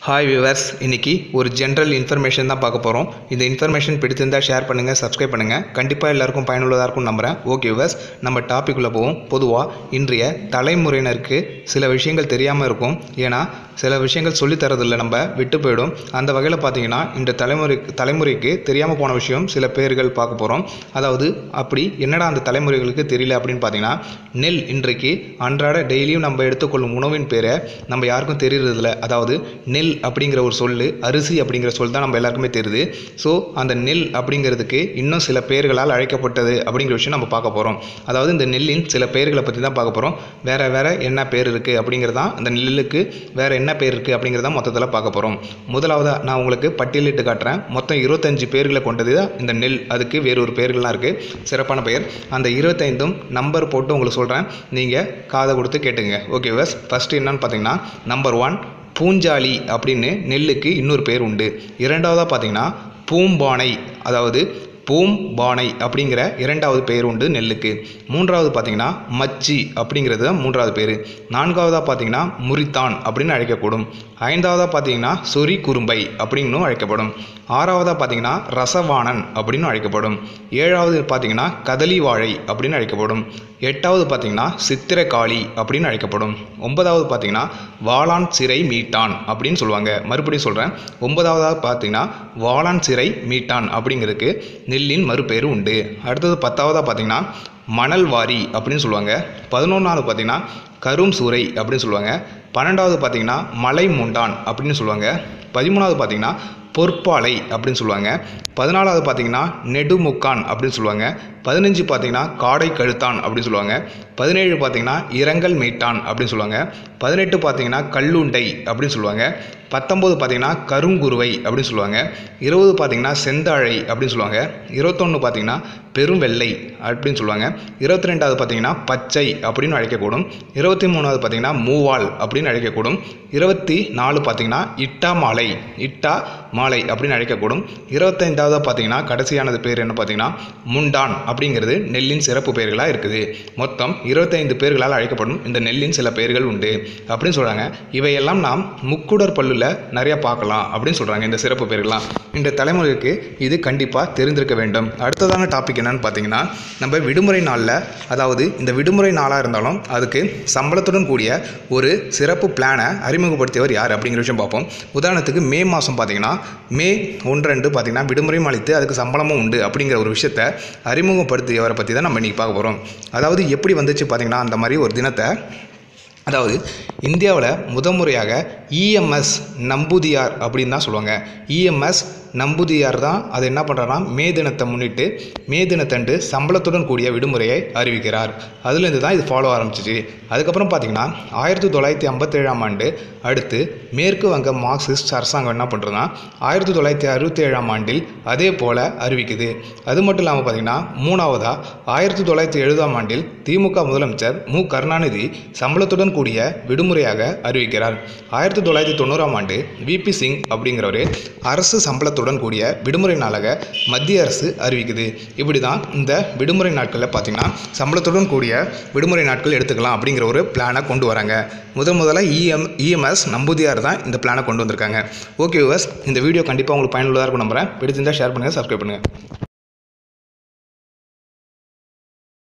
hi viewers இன்னைக்கு ஒரு general information தான் பார்க்க போகிறோம் இந்த இன்ஃபர்மேஷன் பிடிச்சிருந்தால் ஷேர் பண்ணுங்கள் சப்ஸ்கிரைப் பண்ணுங்கள் கண்டிப்பாக எல்லாருக்கும் பயனுள்ளதாக இருக்கும் நம்புகிறேன் ஓகே வியூவர்ஸ் நம்ம டாபிக்குள்ளே போவோம் பொதுவாக இன்றைய தலைமுறையினருக்கு சில விஷயங்கள் தெரியாமல் இருக்கும் ஏன்னா சில விஷயங்கள் சொல்லித் தரதில்லை நம்ம விட்டு போயிடும் அந்த வகையில் பார்த்தீங்கன்னா இந்த தலைமுறை தலைமுறைக்கு தெரியாமல் போன விஷயம் சில பேர்கள் பார்க்க போகிறோம் அதாவது அப்படி என்னடா அந்த தலைமுறைகளுக்கு தெரியல அப்படின்னு பார்த்தீங்கன்னா நெல் இன்றைக்கு அன்றாட டெய்லியும் நம்ம எடுத்துக்கொள்ளும் உணவின் பேரை நம்ம யாருக்கும் தெரியறதில்ல அதாவது நெல் அப்படிங்கிற ஒரு சொல்லு அரிசி அப்படிங்கிற சொல் தான் நம்ம எல்லாருக்குமே தெரியுது ஸோ அந்த நெல் அப்படிங்கிறதுக்கு இன்னும் சில பெயர்களால் அழைக்கப்பட்டது அப்படிங்கிற விஷயம் நம்ம பார்க்க போகிறோம் அதாவது இந்த நெல்லின் சில பெயர்களை பற்றி தான் பார்க்க போகிறோம் வேறு வேறு என்ன பேர் இருக்குது அப்படிங்கிறதான் அந்த நெல்லுக்கு வேறு என்ன பேர் இருக்குது அப்படிங்கிறத மொத்தத்தில் பார்க்க போகிறோம் முதலாவதாக நான் உங்களுக்கு பட்டியலிட்டு காட்டுறேன் மொத்தம் இருபத்தஞ்சு பேர்களை கொண்டது தான் இந்த நெல் அதுக்கு வேறு ஒரு பேர்கள்லாம் இருக்குது சிறப்பான பெயர் அந்த இருபத்தைந்தும் நம்பர் போட்டு உங்களுக்கு சொல்கிறேன் நீங்கள் காதை கொடுத்து கேட்டுங்க ஓகே வஸ் ஃபஸ்ட்டு என்னன்னு பார்த்தீங்கன்னா நம்பர் ஒன் பூஞ்சாலி அப்படின்னு நெல்லுக்கு இன்னொரு பேர் உண்டு இரண்டாவதாக பார்த்தீங்கன்னா பூம்பானை அதாவது பூம்பானை அப்படிங்கிற இரண்டாவது பெயர் உண்டு நெல்லுக்கு மூன்றாவது பார்த்தீங்கன்னா மச்சி அப்படிங்கிறது தான் மூன்றாவது பேர் நான்காவதாக பார்த்தீங்கன்னா முரித்தான் அப்படின்னு அழைக்கப்படும் ஐந்தாவதாக பார்த்தீங்கன்னா சொறி குறும்பை அப்படின்னும் அழைக்கப்படும் ஆறாவதாக பார்த்தீங்கன்னா ரசவாணன் அப்படின்னு அழைக்கப்படும் ஏழாவது பார்த்தீங்கன்னா கதலி வாழை அப்படின்னு அழைக்கப்படும் எட்டாவது பார்த்தீங்கன்னா சித்திரக்காளி அப்படின்னு அழைக்கப்படும் ஒன்பதாவது பார்த்தீங்கன்னா வாளான் சிறை மீட்டான் அப்படின்னு சொல்லுவாங்க மறுபடியும் சொல்கிறேன் ஒன்பதாவதாக பார்த்தீங்கன்னா வாளான் சிறை மீட்டான் அப்படிங்கிறதுக்கு நெல்லின் மறுபெயர் உண்டு அடுத்தது பத்தாவதாக பார்த்தீங்கன்னா மணல் வாரி அப்படின்னு சொல்லுவாங்க பதினொன்றாவது பார்த்தீங்கன்னா கரும் சூறை அப்படின்னு சொல்லுவாங்க பன்னெண்டாவது பார்த்தீங்கன்னா மலை முண்டான் அப்படின்னு சொல்லுவாங்க பதிமூணாவது பார்த்தீங்கன்னா பொற்பாலை அப்படின்னு சொல்லுவாங்க பதினாலாவது பார்த்தீங்கன்னா நெடுமுக்கான் அப்படின்னு சொல்லுவாங்க பதினஞ்சு பார்த்தீங்கன்னா காடை கழுத்தான் அப்படின்னு சொல்லுவாங்க பதினேழு பார்த்தீங்கன்னா இரங்கல் மீட்டான் அப்படின்னு சொல்லுவாங்க பதினெட்டு பார்த்தீங்கன்னா கல்லுண்டை அப்படின்னு சொல்லுவாங்க பத்தொம்போது பார்த்தீங்கன்னா கருங்குருவை அப்படின்னு சொல்லுவாங்க இருபது பார்த்தீங்கன்னா செந்தாழை அப்படின்னு சொல்லுவாங்க இருபத்தொன்று பார்த்தீங்கன்னா பெரும் வெள்ளை அப்படின்னு சொல்லுவாங்க இருபத்தி ரெண்டாவது பார்த்தீங்கன்னா பச்சை அப்படின்னு அழைக்கக்கூடும் இருபத்தி மூணாவது பார்த்தீங்கன்னா மூவால் அப்படின்னு அழைக்கக்கூடும் இருபத்தி நாலு பார்த்தீங்கன்னா இட்டா மாலை இட்டா மாலை அப்படின்னு அழைக்கக்கூடும் இருபத்தைந்தாவது பார்த்தீங்கன்னா கடைசியானது பேர் என்ன பார்த்தீங்கன்னா முண்டான் அப்படிங்கிறது நெல்லின் சிறப்பு பெயர்களாக இருக்குது மொத்தம் இருபத்தைந்து பேர்களால் அழைக்கப்படும் இந்த நெல்லின் சில பெயர்கள் உண்டு அப்படின்னு சொல்கிறாங்க இவையெல்லாம் நாம் முக்குடர் பல்லில் நிறையா பார்க்கலாம் அப்படின்னு சொல்கிறாங்க இந்த சிறப்பு பெயர்கள்லாம் இந்த தலைமுறைக்கு இது கண்டிப்பாக தெரிந்திருக்க வேண்டும் அடுத்ததான டாபிக் என்னன்னு பார்த்தீங்கன்னா நம்ம விடுமுறை நாளில் அதாவது இந்த விடுமுறை நாளாக இருந்தாலும் அதுக்கு சம்பளத்துடன் கூடிய ஒரு சிறப்பு பிளானை அறிமுகப்படுத்தியவர் யார் அப்படிங்கிற விஷயம் பார்ப்போம் உதாரணத்துக்கு மே மாதம் பார்த்தீங்கன்னா மே ஒன்று ரெண்டு பார்த்தீங்கன்னா விடுமுறையும் அளித்து அதுக்கு சம்பளமும் உண்டு அப்படிங்கிற ஒரு விஷயத்தை அறிமுகப்படுத்தியவரை பற்றி தான் நம்ம இன்றைக்கி பார்க்க போகிறோம் அதாவது எப்படி வந்துச்சு பார்த்தீங்கன்னா அந்த மாதிரி ஒரு தினத்தை அதாவது இந்தியாவில் முதன்முறையாக இஎம்எஸ் நம்பூதியார் அப்படின்னு தான் சொல்லுவாங்க இஎம்எஸ் நம்பூதியார் தான் அது என்ன பண்ணுறாருன்னா மே தினத்தை முன்னிட்டு மே தினத்தன்று சம்பளத்துடன் கூடிய விடுமுறையை அறிவிக்கிறார் அதுலேருந்து தான் இது ஃபாலோ ஆரம்பிச்சிச்சு அதுக்கப்புறம் பார்த்தீங்கன்னா ஆயிரத்தி தொள்ளாயிரத்தி ஐம்பத்தேழாம் ஆண்டு அடுத்து மேற்கு வங்க மார்க்சிஸ்ட் அரசாங்கம் என்ன பண்ணுறதுன்னா ஆயிரத்தி தொள்ளாயிரத்தி அறுபத்தி ஏழாம் ஆண்டில் அதே போல் அறிவிக்குது அது மட்டும் இல்லாமல் பார்த்தீங்கன்னா மூணாவதாக ஆயிரத்தி தொள்ளாயிரத்தி எழுபதாம் ஆண்டில் திமுக முதலமைச்சர் மு கருணாநிதி சம்பளத்துடன் கூடிய விடுமுறையாக அறிவிக்கிறார் ஆயிரத்தி தொள்ளாயிரத்தி தொண்ணூறாம் ஆண்டு விபி சிங் அப்படிங்கிறவர் அரசு சம்பளத்துடன் கூடிய விடுமுறை நாளாக மத்திய அரசு அறிவிக்குது இப்படி தான் இந்த விடுமுறை நாட்களில் பார்த்திங்கன்னா சம்பளத்துடன் கூடிய விடுமுறை நாட்கள் எடுத்துக்கலாம் அப்படிங்கிற ஒரு பிளானை கொண்டு வராங்க முதல் முதல்ல இஎம் இஎம்எஸ் நம்பூதியார் தான் இந்த பிளானை கொண்டு வந்திருக்காங்க ஓகே விவர்ஸ் இந்த வீடியோ கண்டிப்பாக உங்களுக்கு பயனுள்ளதாக இருக்கும் நம்புறேன் பிடிச்சிருந்தால் ஷேர் பண்ணுங்கள் சப்ஸ்கிரைப் பண்ணுங்கள்